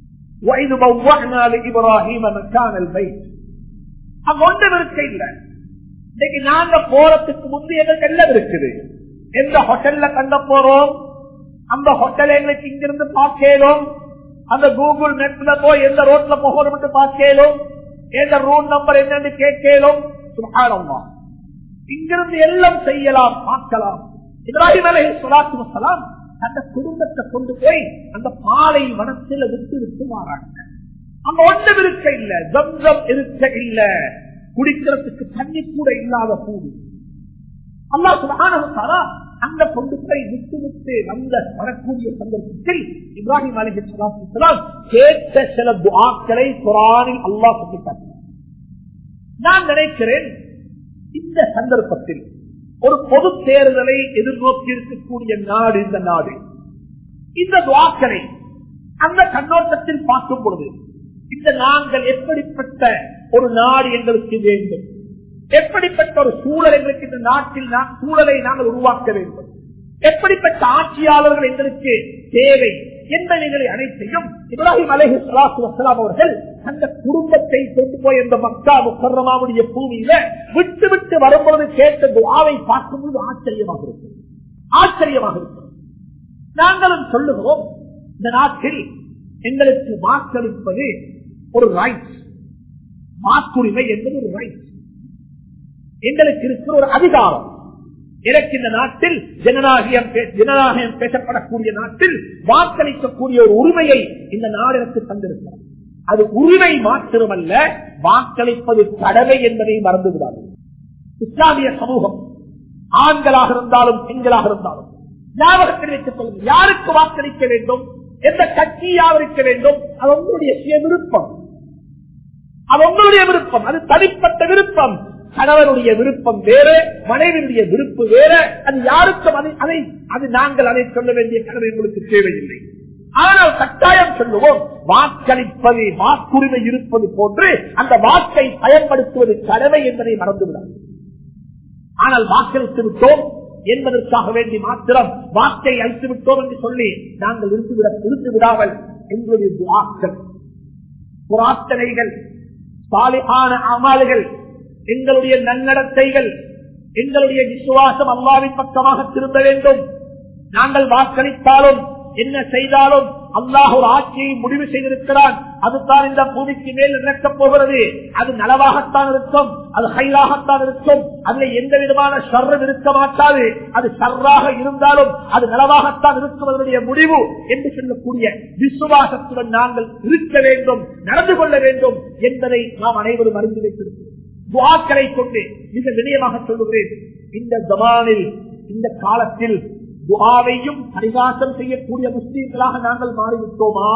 அங்க ஒன்றும் இருக்க இல்லை இன்னைக்கு நாங்க போறதுக்கு முந்தைய எங்களுக்கு எல்லாம் இருக்குது எந்த ஹோட்டல்ல தங்க போறோம் அந்த ஹோட்டல் எங்களுக்கு இங்கிருந்து பார்க்கலும் அந்த கூகுள் நெட்ல போய் எந்த ரோட்ல போகணும் பார்க்கலும் எந்த ரூம் நம்பர் என்னன்னு கேட்கலும் சுகாரம்மா இங்கிருந்து எல்லாம் செய்யலாம் பார்க்கலாம் இப்ராஹிம் அலி சொலாத்து வசலாம் அந்த குடும்பத்தை கொண்டு போய் அந்த பாலை வனத்தில் விட்டு விட்டு மாறாங்க அங்க ஒன்றும் இருக்க இல்ல ஜம்சம் இருக்க இல்ல குடிக்கிறதுக்கு தண்ணி கூட இல்லாத பூமி அல்லா சுகானா அந்த கொண்டு போய் விட்டு விட்டு வந்த வரக்கூடிய சந்தர்ப்பத்தில் இப்ராஹிம் அலி சொலாம் கேட்ட சில துவாக்களை குரானில் அல்லா சொல்லிட்டாங்க நான் நினைக்கிறேன் இந்த சந்தர்ப்பத்தில் ஒரு பொது தேர்தலை எதிர்நோக்கி இருக்கக்கூடிய நாடு இந்த நாடு இந்த துவாக்களை அந்த கண்ணோட்டத்தில் பார்க்கும் பொழுது இந்த நாங்கள் எப்படிப்பட்ட ஒரு நாடு எங்களுக்கு வேண்டும் எப்படிப்பட்ட ஒரு சூழல் எங்களுக்கு இந்த நாட்டில் சூழலை நாங்கள் உருவாக்க வேண்டும் எப்படிப்பட்ட ஆட்சியாளர்கள் எங்களுக்கு தேவை என்பவைகளை அனைத்தையும் இப்ராஹிம் அலஹி சலாத்து வசலாம் அவர்கள் அந்த குடும்பத்தை கொண்டு போய் அந்த மக்கா முக்கரமாவுடைய பூமியில விட்டு விட்டு வரும்பொழுது கேட்ட துவாவை பார்க்கும்போது ஆச்சரியமாக இருக்கும் ஆச்சரியமாக இருக்கும் நாங்களும் சொல்லுகிறோம் இந்த நாட்டில் எங்களுக்கு வாக்களிப்பது ஒரு ரைட் வாக்குரிமை என்பது ஒரு ரைட் எங்களுக்கு இருக்கிற ஒரு அதிகாரம் எனக்கு இந்த நாட்டில் ஜனநாயகம் ஜனநாயகம் பேசப்படக்கூடிய நாட்டில் வாக்களிக்கக்கூடிய ஒரு உரிமையை இந்த நாடு எனக்கு தந்திருக்கிறது அது உரிமை மாத்திரமல்ல வாக்களிப்பது கடமை என்பதை மறந்துவிடாது இஸ்லாமிய சமூகம் ஆண்களாக இருந்தாலும் பெண்களாக இருந்தாலும் ஞாபகத்தில் வைத்துக் கொள்ளுங்கள் யாருக்கு வாக்களிக்க வேண்டும் எந்த கட்சி யாவரிக்க வேண்டும் அது உங்களுடைய சுய விருப்பம் அது உங்களுடைய விருப்பம் அது தனிப்பட்ட விருப்பம் கணவனுடைய விருப்பம் வேறு மனைவியுடைய விருப்பு வேறு அது யாருக்கும் அதை அதை அது நாங்கள் அதை சொல்ல வேண்டிய கடமை உங்களுக்கு தேவையில்லை ஆனால் கட்டாயம் சொல்லுவோம் வாக்களிப்பது வாக்குரிமை இருப்பது போன்று அந்த வாக்கை பயன்படுத்துவது கடமை என்பதை மறந்துவிடாது ஆனால் வாக்களித்து விட்டோம் என்பதற்காக வேண்டி மாத்திரம் வாக்கை அழித்து விட்டோம் என்று சொல்லி நாங்கள் இருந்துவிட இருந்து விடாமல் எங்களுடைய துவாக்கள் புராத்தனைகள் சாலிகான அமால்கள் எங்களுடைய நன்னடத்தைகள் எங்களுடைய விசுவாசம் அல்லாவின் பக்கமாக திரும்ப வேண்டும் நாங்கள் வாக்களித்தாலும் என்ன செய்தாலும் அல்லாஹ் ஒரு ஆட்சியை முடிவு செய்திருக்கிறான் அதுதான் இந்த பூமிக்கு மேல் இறக்கப் போகிறது அது நலவாகத்தான் இருக்கும் அது ஹைராகத்தான் இருக்கும் அதுல எந்த விதமான சர்றம் இருக்க மாட்டாது அது சர்றாக இருந்தாலும் அது நலவாகத்தான் இருக்கும் அதனுடைய முடிவு என்று சொல்லக்கூடிய விசுவாசத்துடன் நாங்கள் இருக்க வேண்டும் நடந்து கொள்ள வேண்டும் என்பதை நாம் அனைவரும் அறிந்து வைத்திருக்கிறோம் துவாக்களை கொண்டு மிக வினயமாக சொல்லுகிறேன் இந்த ஜமானில் இந்த காலத்தில் துவாவையும் பரிகாசம் செய்யக்கூடிய முஸ்லீம்களாக நாங்கள் மாறிவிட்டோமா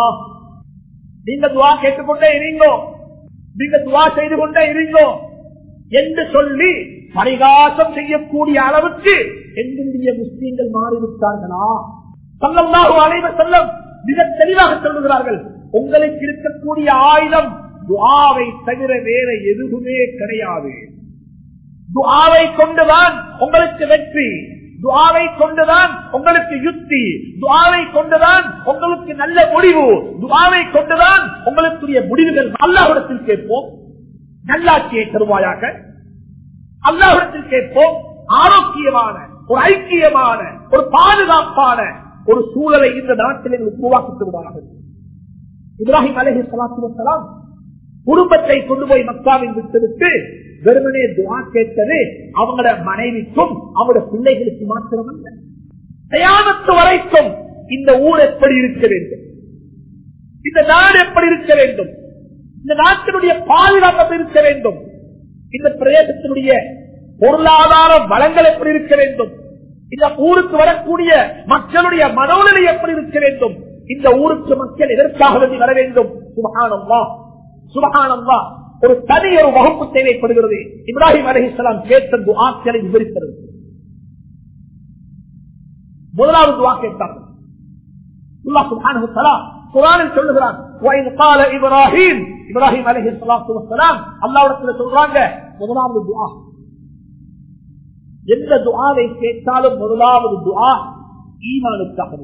நீங்க துவா கேட்டுக்கொண்டே இருங்கோ நீங்க துவா செய்து கொண்டே இருங்கோ என்று சொல்லி பரிகாசம் செய்யக்கூடிய அளவுக்கு எங்களுடைய முஸ்லீம்கள் மாறிவிட்டார்களா சல்லல்லாஹு அலைவர் செல்லம் மிக தெளிவாக சொல்லுகிறார்கள் உங்களுக்கு இருக்கக்கூடிய ஆயுதம் துஆவை தவிர வேற எதுவுமே கிடையாது துஆவை கொண்டுதான் உங்களுக்கு வெற்றி துஆவை கொண்டுதான் உங்களுக்கு யுக்தி துஆவை கொண்டுதான் உங்களுக்கு நல்ல முடிவு துஆவை கொண்டுதான் உங்களுக்குரிய முடிவுகள் அல்லாஹிடத்தில் கேட்போம் நல்லாட்சியை தருவாயாக அல்லாஹிடத்தில் கேட்போம் ஆரோக்கியமான ஒரு ஐக்கியமான ஒரு பாதுகாப்பான ஒரு சூழலை இந்த நாட்டில் எங்களுக்கு உருவாக்கி தருவார்கள் இப்ராஹிம் அலஹி சலாத்து வசலாம் குடும்பத்தை கொண்டு போய் மக்காவில் விட்டுவிட்டு வெறுமனே துவா கேட்டது அவங்களோட மனைவிக்கும் அவங்களோட பிள்ளைகளுக்கு மாத்திரமல்ல தயானத்து வரைக்கும் இந்த ஊர் எப்படி இருக்க வேண்டும் இந்த நாடு எப்படி இருக்க வேண்டும் இந்த நாட்டினுடைய பாதுகாப்பு இருக்க வேண்டும் இந்த பிரதேசத்தினுடைய பொருளாதார வளங்கள் எப்படி இருக்க வேண்டும் இந்த ஊருக்கு வரக்கூடிய மக்களுடைய மனோநிலை எப்படி இருக்க வேண்டும் இந்த ஊருக்கு மக்கள் எதற்காக வேண்டி வர வேண்டும் சுபகானம்மா சுபகானம்மா ஒரு தனி ஒரு வகுப்பு தேவைப்படுகிறது இப்ராஹிம் அலஹிஸ்லாம் கேட்ட துவாக்களை விவரித்தது முதலாவது துவா கேட்டார்கள் அல்லாஹ் சுப்ஹானஹு வ தஆலா குர்ஆனில் சொல்லுகிறான் வஇன் قال இப்ராஹிம் இப்ராஹிம் அலைஹிஸ்ஸலாத்து வஸ்ஸலாம் அல்லாஹ்விடத்தில் சொல்றாங்க முதலாவது துஆ எந்த துஆவை கேட்டாலும் முதலாவது துஆ ஈமானுக்காகவே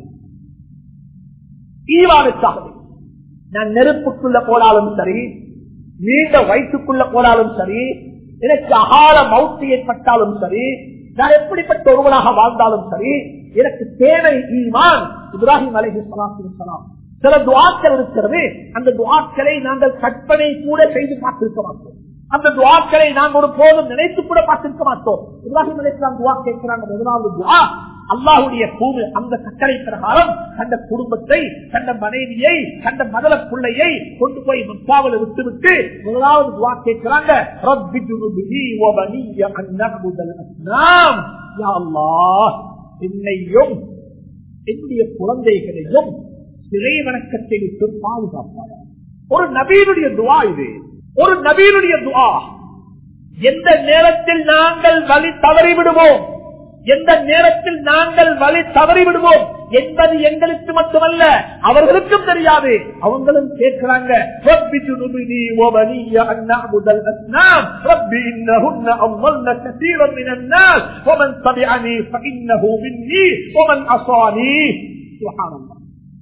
ஈமானுக்காகவே நான் நெருப்புக்குள்ள போனாலும் சரி நீண்ட வயிற்றுக்குள்ள போனாலும் சரி எனக்கு அகால மௌத்து ஏற்பட்டாலும் சரி நான் எப்படிப்பட்ட ஒருவனாக வாழ்ந்தாலும் சரி எனக்கு தேவை ஈமான் இப்ராஹிம் அலஹி சலாம் சில துவாக்கள் இருக்கிறது அந்த துவாக்களை நாங்கள் கற்பனை கூட செய்து பார்த்திருக்க மாட்டோம் அந்த துவாக்களை நாங்கள் ஒரு போதும் நினைத்து கூட பார்த்திருக்க மாட்டோம் இப்ராஹிம் அலிஸ்லாம் துவா கேட்கிறாங்க முதலாவது துவா அல்லாஹுடைய பூமி அந்த கட்டளை பிரகாரம் தந்த குடும்பத்தை தந்த மனைவியை தந்த மதல பிள்ளையை கொண்டு போய் மக்காவில் விட்டுவிட்டு முதலாவது துவா கேட்கிறாங்க ரப்பி ஜுனுபிஹி வ பனிய அன் நஅபுதல் அஸ்னாம் யா அல்லாஹ் என்னையும் என்னுடைய குழந்தைகளையும் சிறை வணக்கத்தை விட்டு பாதுகாப்பார் ஒரு நபீனுடைய துவா இது ஒரு நபீனுடைய துவா எந்த நேரத்தில் நாங்கள் வழி தவறி விடுவோம் எந்த நேரத்தில் நாங்கள் வழி தவறி விடுவோம் என்பது எங்களுக்கு மட்டுமல்ல அவர்களுக்கும் தெரியாது அவங்களும் கேட்கிறாங்க رَبِّ جُنُبْنِي وَبَنِيَّ أَن نَّعْبُدَ الْأَصْنَامَ رَبِّ إِنَّهُنَّ أَضَلَّنَ كَثِيرًا مِنَ النَّاسِ وَمَن تَبِعَنِي فَإِنَّهُ مِنِّي وَمَن عَصَانِي سبحان الله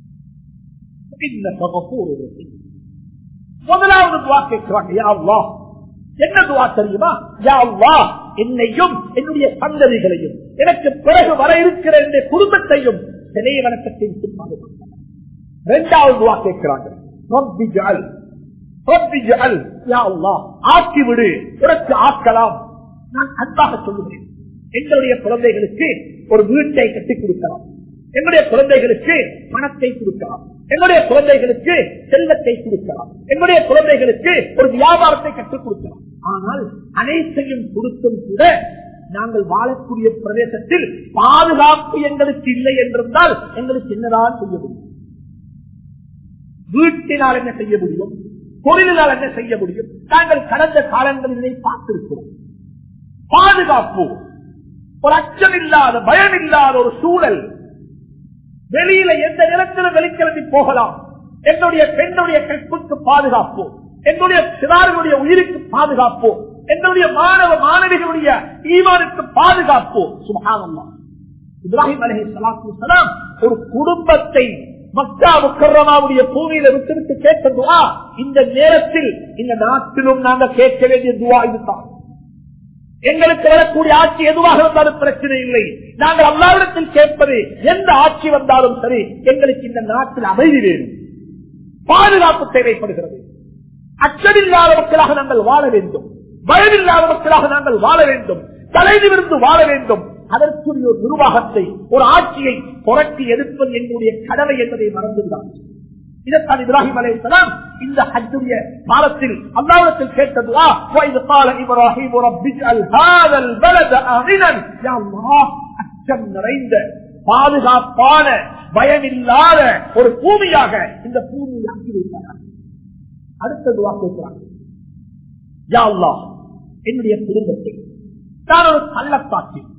إِنَّكَ غَفُورٌ رَحِيمٌ முதலாவது துவா கேட்கிறாங்க யா அல்லாஹ் என்ன துவா தெரியுமா யா அல்லாஹ் என்னையும் என்னுடைய சந்ததிகளையும் எனக்கு பிறகு வர இருக்கிற என்னுடைய குடும்பத்தையும் சிலை வணக்கத்தையும் பாதுகாப்பாங்க இரண்டாவது துவா கேட்கிறாங்க ரப்பி ஜஅல் ரப்பி ஜஅல் யா அல்லாஹ் ஆக்கி விடு உனக்கு ஆக்கலாம் நான் அன்பாக சொல்லுகிறேன் எங்களுடைய குழந்தைகளுக்கு ஒரு வீட்டை கட்டிக் கொடுக்கலாம் எங்களுடைய குழந்தைகளுக்கு பணத்தை கொடுக்கலாம் எங்களுடைய குழந்தைகளுக்கு செல்வத்தை கொடுக்கலாம் எங்களுடைய குழந்தைகளுக்கு ஒரு வியாபாரத்தை கற்றுக் கொடுக்கலாம் ஆனால் அனைத்தையும் கொடுத்தும் கூட நாங்கள் வாழக்கூடிய பிரதேசத்தில் பாதுகாப்பு எங்களுக்கு இல்லை என்றிருந்தால் எங்களுக்கு என்னதான் செய்ய முடியும் வீட்டினால் என்ன செய்ய முடியும் தொழிலினால் என்ன செய்ய முடியும் நாங்கள் கடந்த காலங்களில் இதை பார்த்திருக்கிறோம் பாதுகாப்பு ஒரு அச்சம் இல்லாத பயம் இல்லாத ஒரு சூழல் வெளியில எந்த நேரத்திலும் வெளிக்கிழமை போகலாம் என்னுடைய பெண்ணுடைய கற்புக்கு பாதுகாப்பு என்னுடைய சிறார்களுடைய உயிருக்கு பாதுகாப்பு என்னுடைய மாணவ மாணவிகளுடைய ஈமானுக்கு பாதுகாப்பு சுபகானம்மா இப்ராஹிம் அலஹி சலாத்து சலாம் ஒரு குடும்பத்தை மக்கா முக்கரமாவுடைய பூமியில விட்டு விட்டு கேட்ட துவா இந்த நேரத்தில் இந்த நாட்டிலும் நாங்கள் கேட்க வேண்டிய துவா இதுதான் எங்களுக்கு வரக்கூடிய ஆட்சி எதுவாக இருந்தாலும் பிரச்சனை இல்லை நாங்கள் அல்லாவிடத்தில் கேட்பது எந்த ஆட்சி வந்தாலும் சரி எங்களுக்கு இந்த நாட்டில் அமைதி வேணும் பாதுகாப்பு தேவைப்படுகிறது அச்சமில்லாத மக்களாக நாங்கள் வாழ வேண்டும் பயமில்லாத மக்களாக நாங்கள் வாழ வேண்டும் தலைநிமிருந்து வாழ வேண்டும் அதற்குரிய ஒரு நிர்வாகத்தை ஒரு ஆட்சியை புரட்டி எடுப்பது என்னுடைய கடமை என்பதை மறந்துவிடாது இதற்கான இப்ராஹிம் அலைஹிஸ்ஸலாம் இந்த ஹஜ்ஜுடைய காலத்தில் அல்லாஹ்விடத்தில் கேட்டதுவா وَإِذْ قَالَ إِبْرَاهِيمُ رَبِّ اجْعَلْ هَذَا الْبَلَدَ آمِنًا يَا اللَّه் அச்சம் நிறைந்த பாதுகாப்பான பயமில்லாத ஒரு பூமியாக இந்த பூமியை ஆக்கி வைத்தார் அடுத்த துவா கேட்கிறாங்க யா அல்லாஹ் என்னுடைய குடும்பத்தை நான் ஒரு கள்ளப்பாக்கி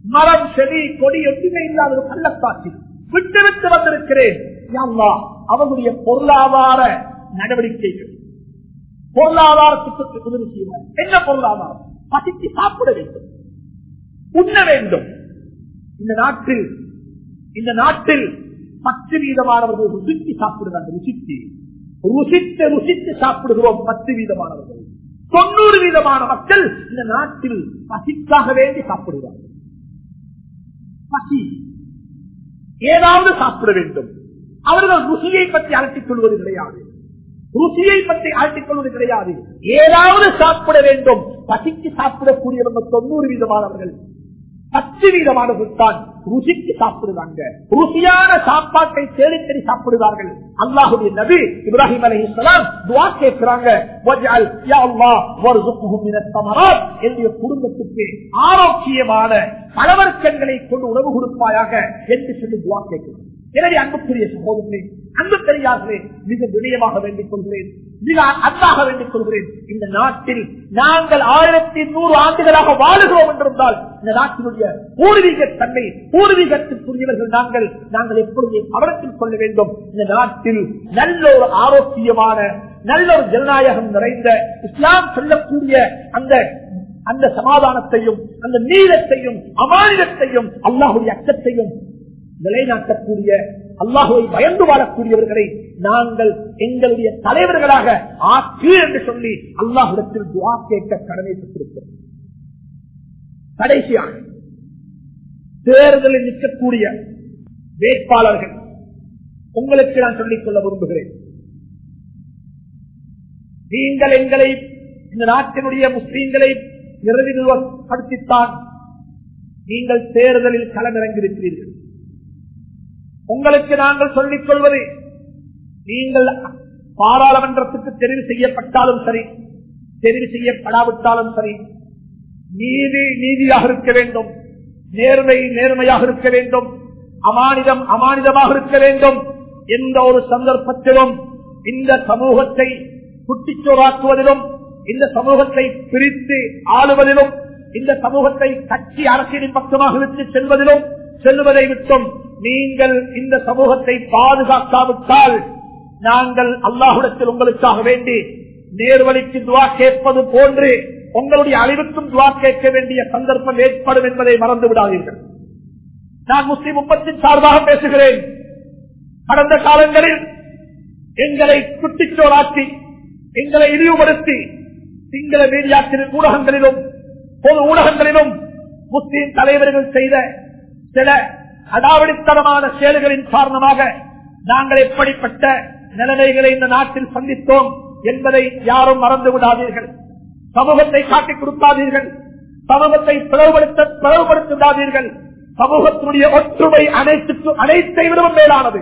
மரம் செடி கொடி ஒன்றுமே இல்லாத ஒரு கள்ளக்காட்சி விட்டு விட்டு வந்திருக்கிறேன் யா அல்லாஹ், அவர்களுடைய பொருளாதார நடவடிக்கைகள் பொருளாதாரத்துக்கு உதவி செய்வார் என்ன பொருளாதாரம் பசித்து சாப்பிட வேண்டும் உண்ண வேண்டும் இந்த நாட்டில் இந்த நாட்டில் பத்து வீதமானவர்கள் ருசித்து சாப்பிடுகிறார்கள் ருசித்து ருசித்து ருசித்து சாப்பிடுகிறோம் பத்து வீதமானவர்கள் தொண்ணூறு வீதமான மக்கள் இந்த நாட்டில் பசிக்காக வேண்டி சாப்பிடுகிறார்கள் பசி ஏதாவது சாப்பிட வேண்டும் அவர்கள் ருசியை பற்றி அழைத்துக் கொள்வது கிடையாது ருசியை பற்றி அழைத்துக் கொள்வது கிடையாது ஏதாவது சாப்பிட வேண்டும் பசிக்கு சாப்பிடக்கூடியவங்க தொண்ணூறு வீதமானவர்கள் பத்து வீதமானவர்கள் தான் ருசிக்கு சாப்பிடுவாங்க ருசியான சாப்பாட்டை தேடி தேடி சாப்பிடுவார்கள் அல்லாஹுடைய நபி இப்ராஹிம் அலி இஸ்லாம் துவா கேட்கிறாங்க "வஜ்அல் யா அல்லாஹ் வர்சுக்ஹும் மினத் தமராத்." என்னுடைய குடும்பத்துக்கு ஆரோக்கியமான பலவர்க்கங்களை கொண்டு உணவு கொடுப்பாயாக என்று சொல்லி துவா கேட்கிறார் எனவே அன்புக்குரிய சகோதரர்களே அன்பு பெரியார்களே மிக விடயமாக வேண்டிக் கொள்கிறேன் மிக அன்பாக வேண்டிக் கொள்கிறேன் இந்த நாட்டில் நாங்கள் ஆயிரத்தி நூறு ஆண்டுகளாக வாழுகிறோம் என்றிருந்தால் இந்த நாட்டினுடைய பூர்வீக தன்மை பூர்வீகத்திற்குரியவர்கள் நாங்கள் நாங்கள் எப்பொழுதே கவனத்தில் கொள்ள வேண்டும் இந்த நாட்டில் நல்ல ஒரு ஆரோக்கியமான நல்ல ஒரு ஜனநாயகம் நிறைந்த இஸ்லாம் சொல்லக்கூடிய அந்த அந்த சமாதானத்தையும் அந்த நீளத்தையும் அமானிதத்தையும் அல்லாஹுடைய அச்சத்தையும் நிலைநாட்டக்கூடிய அல்லாஹுவை பயந்து வாழக்கூடியவர்களை நாங்கள் எங்களுடைய தலைவர்களாக ஆக்கு என்று சொல்லி அல்லாஹிடத்தில் துவா கேட்க கடமைப்பட்டிருக்கிறோம் கடைசியாக தேர்தலில் நிற்கக்கூடிய வேட்பாளர்கள் உங்களுக்கு நான் சொல்லிக் கொள்ள விரும்புகிறேன் நீங்கள் எங்களை இந்த நாட்டினுடைய முஸ்லீம்களை நிறைவுபடுத்தித்தான் நீங்கள் தேர்தலில் களமிறங்கியிருக்கிறீர்கள் உங்களுக்கு நாங்கள் சொல்லிக் கொள்வது நீங்கள் பாராளுமன்றத்துக்கு தெரிவு செய்யப்பட்டாலும் சரி தெரிவு செய்யப்படாவிட்டாலும் சரி நீதி நீதியாக இருக்க வேண்டும் நேர்மை நேர்மையாக இருக்க வேண்டும் அமானிதம் அமானிதமாக இருக்க வேண்டும் எந்த ஒரு சந்தர்ப்பத்திலும் இந்த சமூகத்தை குட்டிச்சோராக்குவதிலும் இந்த சமூகத்தை பிரித்து ஆளுவதிலும் இந்த சமூகத்தை கட்சி அரசியலின் பக்கமாக விட்டு செல்வதிலும் செல்வதை விட்டும் நீங்கள் இந்த சமூகத்தை பாதுகாக்காவிட்டால் நாங்கள் அல்லாஹுடத்தில் உங்களுக்காக வேண்டி நேர்வழிக்கு துவா கேட்பது போன்று உங்களுடைய அழிவுக்கும் துவா கேட்க வேண்டிய சந்தர்ப்பம் ஏற்படும் என்பதை மறந்து விடாதீர்கள் நான் முஸ்லிம் உப்பத்தின் சார்பாக பேசுகிறேன் கடந்த காலங்களில் எங்களை குட்டிச்சோராக்கி எங்களை இழிவுபடுத்தி சிங்கள மீடியாக்களின் ஊடகங்களிலும் பொது ஊடகங்களிலும் முஸ்லிம் தலைவர்கள் செய்த சில அடாவடித்தனமான செயல்களின் காரணமாக நாங்கள் எப்படிப்பட்ட நிலைமைகளை இந்த நாட்டில் சந்தித்தோம் என்பதை யாரும் மறந்து விடாதீர்கள் சமூகத்தை காட்டிக் கொடுக்காதீர்கள் சமூகத்தை பிளவுபடுத்த பிளவுபடுத்தாதீர்கள் சமூகத்தினுடைய ஒற்றுமை அனைத்துக்கு அனைத்தை விடவும் மேலானது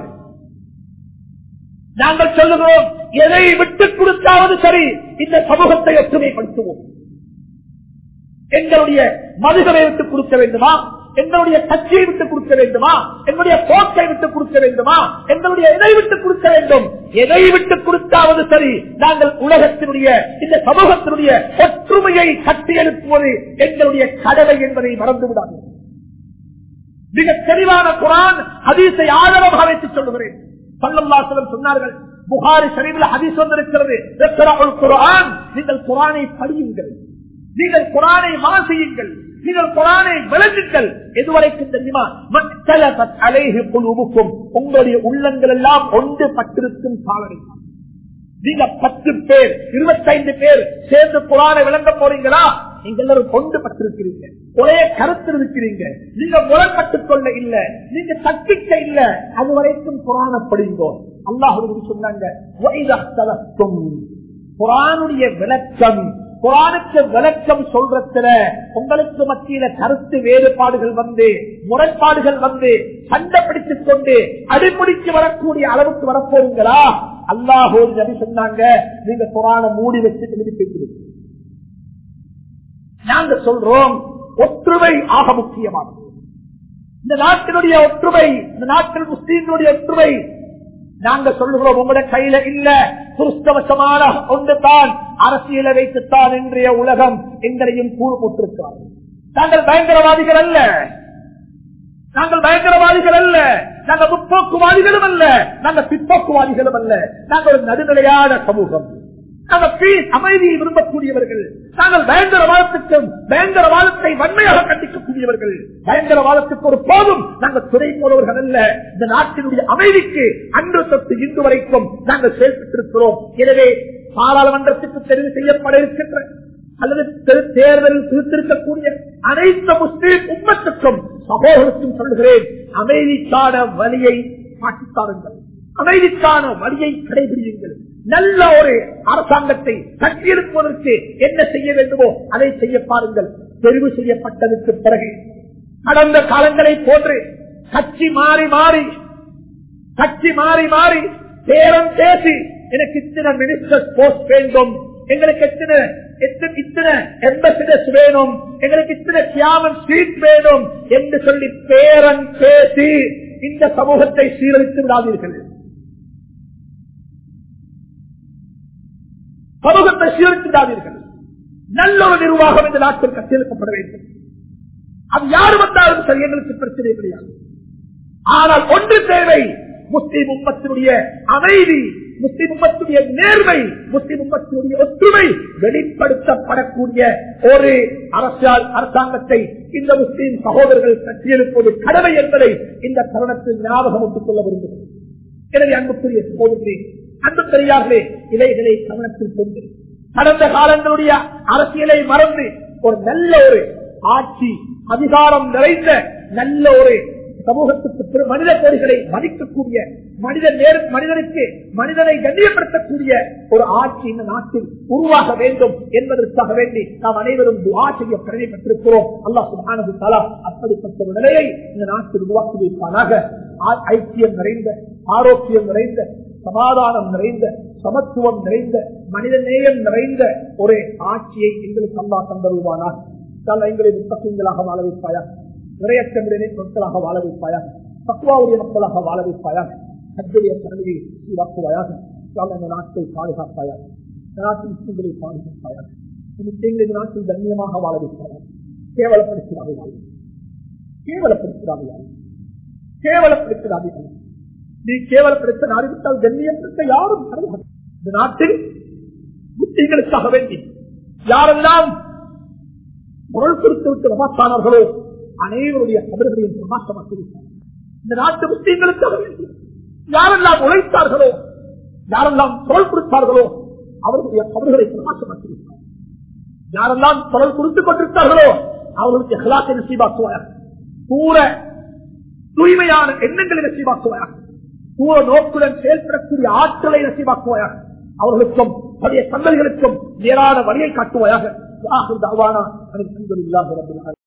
நாங்கள் சொல்லுகிறோம் எதை விட்டுக் கொடுத்தாவது சரி இந்த சமூகத்தை ஒற்றுமைப்படுத்துவோம் எங்களுடைய மதுகளை விட்டுக் கொடுக்க வேண்டுமா எங்களுடைய கட்சியை விட்டு கொடுக்க வேண்டுமா எங்களுடைய போக்கை விட்டு கொடுக்க வேண்டுமா எங்களுடைய எதை விட்டு கொடுக்க வேண்டும் எதை விட்டு கொடுத்தாவது சரி நாங்கள் உலகத்தினுடைய இந்த சமூகத்தினுடைய ஒற்றுமையை கட்டியெழுப்புவது எங்களுடைய கடமை என்பதை மறந்து விடாது மிக தெளிவான குரான் ஹதீஸை ஆதரவாக வைத்துச் சொல்லுகிறேன் சல்லல்லாசலம் சொன்னார்கள் புகாரி ஷரீஃபில் ஹதீஸ் வந்திருக்கிறது இக்ராஉல் குர்ஆன் நீங்கள் குரானை படியுங்கள் நீங்கள் குரானை வாசியுங்கள் நீங்கள் குரானை விளங்குங்கள் எதுவரைக்கும் தெரியுமா மக்தலபத் அலைஹி குலூபுக்கும் உங்களுடைய உள்ளங்கள் எல்லாம் ஒன்று பட்டிருக்கும் காலம் நீங்க பத்து பேர் இருபத்தைந்து பேர் சேர்ந்து குரானை விளங்க போறீங்களா நீங்க எல்லாரும் கொண்டு பட்டிருக்கிறீங்க ஒரே கருத்து இருக்கிறீங்க நீங்க முரண்பட்டுக் கொள்ள இல்ல நீங்க தப்பிக்க இல்ல அது வரைக்கும் குரான படிங்கோ அல்லாஹு சொன்னாங்க "வஇதா இஹ்தலஃப்தும்", குரானுடைய விளக்கம் குரானுக்கு விளக்கம் சொல்றதுல உங்களுக்கு மத்தியில கருத்து வேறுபாடுகள் வந்து முரண்பாடுகள் வந்து சண்டை பிடித்துக் கொண்டு அடிப்படிக்கு வரக்கூடிய அளவுக்கு வரப்போறீங்களா அல்லாஹோடு நபி சொன்னாங்க நீங்க குரான மூடி வச்சு நிரூபிக்கிறீங்க நாங்க சொல்றோம் ஒற்றுமை ஆக முக்கியமானது இந்த நாட்டினுடைய ஒற்றுமை இந்த நாட்டில் முஸ்லீம்களுடைய ஒற்றுமை நாங்க சொல்லுகிறோம் உங்களுடைய கையில இல்ல துருஷ்டவசமான ஒன்று தான் அரசியலை வைத்துத்தான் இன்றைய உலகம் எங்களையும் கூறு போட்டிருக்கிறார் நாங்கள் பயங்கரவாதிகள் அல்ல நாங்கள் பயங்கரவாதிகள் அல்ல நாங்கள் முற்போக்குவாதிகளும் அல்ல நாங்கள் பிற்போக்குவாதிகளும் அல்ல நாங்கள் ஒரு நடுநிலையான சமூகம் நாங்கள் peace, அமைதியை விரும்பக்கூடியவர்கள் நாங்கள் பயங்கரவாதத்துக்கும் பயங்கரவாதத்தை வன்மையாக கண்டிக்கக்கூடியவர்கள் பயங்கரவாதத்துக்கு ஒரு போதும் நாங்கள் துணை போனவர்கள் அல்ல இந்த நாட்டினுடைய அமைதிக்கு அன்று தொட்டு இன்று வரைக்கும் நாங்கள் செயல்பட்டிருக்கிறோம் எனவே பாராளுமன்றத்துக்கு தெரிவு செய்யப்பட இருக்கின்ற அல்லது தெரு- தேர்தலில் திருத்திருக்கக்கூடிய அனைத்து முஸ்லீம் உம்மத்துக்கும் சகோதரத்துக்கும் சொல்கிறேன் அமைதிக்கான வழியை மாற்றித்தாருங்கள் அமைதிக்கான வழியை கடைபிடியுங்கள் நல்ல ஒரு அரசாங்கத்தை கட்டியெழுப்புவதற்கு என்ன செய்ய வேண்டுமோ அதை செய்ய பாருங்கள் தெரிவு செய்யப்பட்டதற்கு பிறகு கடந்த காலங்களை போன்று கட்சி மாறி மாறி கட்சி மாறி மாறி பேரம் பேசி எனக்கு இத்தனை மினிஸ்டர் போஸ்ட் வேண்டும் எங்களுக்கு எத்தனை எத்தனை- இத்தனை எம்பசிடர்ஸ் வேணும் எங்களுக்கு இத்தனை கியாமன் சீட் வேணும் என்று சொல்லி பேரம் பேசி இந்த சமூகத்தை சீரழித்து விடாதீர்கள் சமூகத்தை சீரழித்து விடாதீர்கள் நல்ல ஒரு நிர்வாகம் இந்த நாட்டில் கட்டியெழுப்பப்பட வேண்டும் அது யார் வந்தாலும் சரி எங்களுக்கு பிரச்சனை கிடையாது ஆனால் ஒன்று தேவை முஸ்லிம் உம்மத்தினுடைய அமைதி முஸ்லிம் உம்மத்துடைய நேர்மை முஸ்லிம் உம்மத்தினுடைய ஒற்றுமை வெளிப்படுத்தப்படக்கூடிய ஒரு அரசியல் அரசாங்கத்தை இந்த முஸ்லிம் சகோதரர்கள் கட்டியெழுப்பது கடமை என்பதை இந்த தருணத்தில் ஞாபகம் விட்டுக் கொள்ள விரும்புகிறேன் எனவே அன்புக்குரிய சகோதரி அன்பு பெரியார்களே இவைகளை கவனத்தில் கொண்டு கடந்த காலங்களுடைய அரசியலை மறந்து ஒரு நல்ல ஒரு ஆட்சி அதிகாரம் நிறைந்த நல்ல ஒரு சமூகத்துக்கு பிற- மனித கோரிகளை மதிக்கக்கூடிய மனித நேர் மனிதனுக்கு மனிதனை கண்ணியப்படுத்தக்கூடிய ஒரு ஆட்சி இந்த நாட்டில் உருவாக வேண்டும் என்பதற்காக வேண்டி நாம் அனைவரும் துவா செய்ய கடமைப்பட்டிருக்கிறோம் அல்லாஹ் சுப்ஹானஹு தஆலா அப்படிப்பட்ட ஒரு நிலையை இந்த நாட்டில் உருவாக்கி வைப்பானாக ஆ- ஐக்கியம் நிறைந்த ஆரோக்கியம் நிறைந்த சமாதானம் நிறைந்த சமத்துவம் நிறைந்த மனித நேயம் நிறைந்த ஒரு ஆட்சியை எங்களுக்கு அல்லா தந்தருவானாக தல்ல எங்களை முத்தகங்களாக வாழ வைப்பாயா நிறையற்றமுடைய மக்களாக வாழ வைப்பாயா தக்குவாவுடைய மக்களாக வாழ வைப்பாயா அத்தகைய கருவியை சீராக்குவாயாக தல்ல இந்த நாட்டை பாதுகாப்பாயா இந்த நாட்டின் முஸ்லிம்களை பாதுகாப்பாயா இந்த முஸ்லிம்களை இந்த நாட்டில் கண்ணியமாக வாழ வைப்பாயா கேவலப்படுத்தினார்கள் கேவலப்படுத்தினார்கள் கேவலப்படுத்தினார்கள் நீ கேவலப்படுத்த அறிவித்தால் கண்ணியப்படுத்த யாரும் கிடையாது இந்த நாட்டில் முஸ்லிம்களுக்காக வேண்டி யாரெல்லாம் பொருள் குறித்து விட்டு வமாத்தானர்களோ அனைவருடைய கபர்களையும் பிரமாசமாக்கிவிட்டார் இந்த நாட்டு முஸ்லீம்களுக்காக வேண்டி யாரெல்லாம் உழைத்தார்களோ யாரெல்லாம் பொருள் கொடுத்தார்களோ அவர்களுடைய கபர்களை பிரமாசமாக்கிவிட்டார் யாரெல்லாம் பொருள் கொடுத்துக் கொண்டிருந்தார்களோ அவர்களுடைய ஹலாத்தை நசீபாக்குவார் பூர தூய்மையான எண்ணங்களை நசீபாக்குவார் பூர நோக்குடன் செயல்படக்கூடிய ஆற்றலை நசீபாக்குவாயாக அவர்களுக்கும் பழைய சந்ததிகளுக்கும் நேரான வழியை காட்டுவாயாக